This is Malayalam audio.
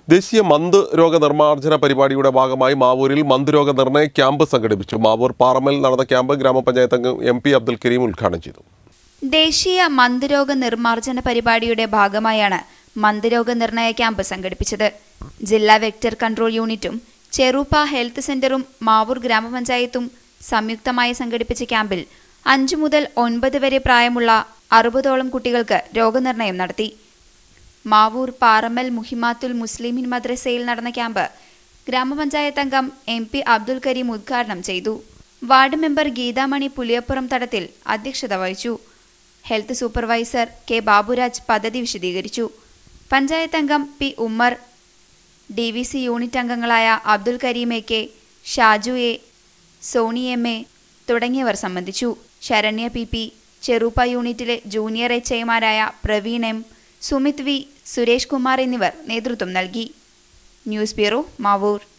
ദേശീയ മന്ത് രോഗ നിർമ്മാർജ്ജന പരിപാടിയുടെ ഭാഗമായി മാവൂരിൽ മന്ത് രോഗ നിർണയ ക്യാമ്പ് സംഘടിപ്പിച്ചു മാവൂർ പാറമൽ നടന്ന ക്യാമ്പ് ഗ്രാമപഞ്ചായത്ത് അംഗം എം പി അബ്ദുൽ കരീം ഉദ്ഘാടനം ചെയ്തു ദേശീയ മന്ദരോഗ നിർമ്മാർജ്ജന പരിപാടിയുടെ ഭാഗമായാണ് മന്ദരോഗ നിർണയ ക്യാമ്പ് സംഘടിപ്പിച്ചത് ജില്ലാ വെക്ടർ കൺട്രോൾ യൂണിറ്റും ചെറുപ്പ ഹെൽത്ത് സെന്ററും മാവൂർ ഗ്രാമപഞ്ചായത്തും സംയുക്തമായി സംഘടിപ്പിച്ച ക്യാമ്പിൽ അഞ്ചു മുതൽ ഒൻപത് വരെ പ്രായമുള്ള അറുപതോളം കുട്ടികൾക്ക് രോഗനിർണയം നടത്തി മാവൂർ പാറമ്മൽ മുഹിമാത്തുൽ മുസ്ലിമിൻ മദ്രസയിൽ നടന്ന ക്യാമ്പ് ഗ്രാമപഞ്ചായത്ത് അംഗം എം പി അബ്ദുൽ കരീം ഉദ്ഘാടനം ചെയ്തു വാർഡ് മെമ്പർ ഗീതാമണി പുലിയപ്പുറം തടത്തിൽ അധ്യക്ഷത വഹിച്ചു ഹെൽത്ത് സൂപ്പർവൈസർ കെ ബാബുരാജ് പദ്ധതി വിശദീകരിച്ചു പഞ്ചായത്ത് അംഗം P Ummer D V C unit അംഗങ്ങളായ Abdul Kareem A K Shaju A Soni M A തുടങ്ങിയവർ സംബന്ധിച്ചു ശരണ്യ പി പി ചെറുപ്പ യൂണിറ്റിലെ ജൂനിയർ എച്ച് ഐമാരായ പ്രവീൺ എം സുമിത് വി സുരേഷ് കുമാർ എന്നിവർ നേതൃത്വം നൽകി ന്യൂസ് ബ്യൂറോ മാവൂർ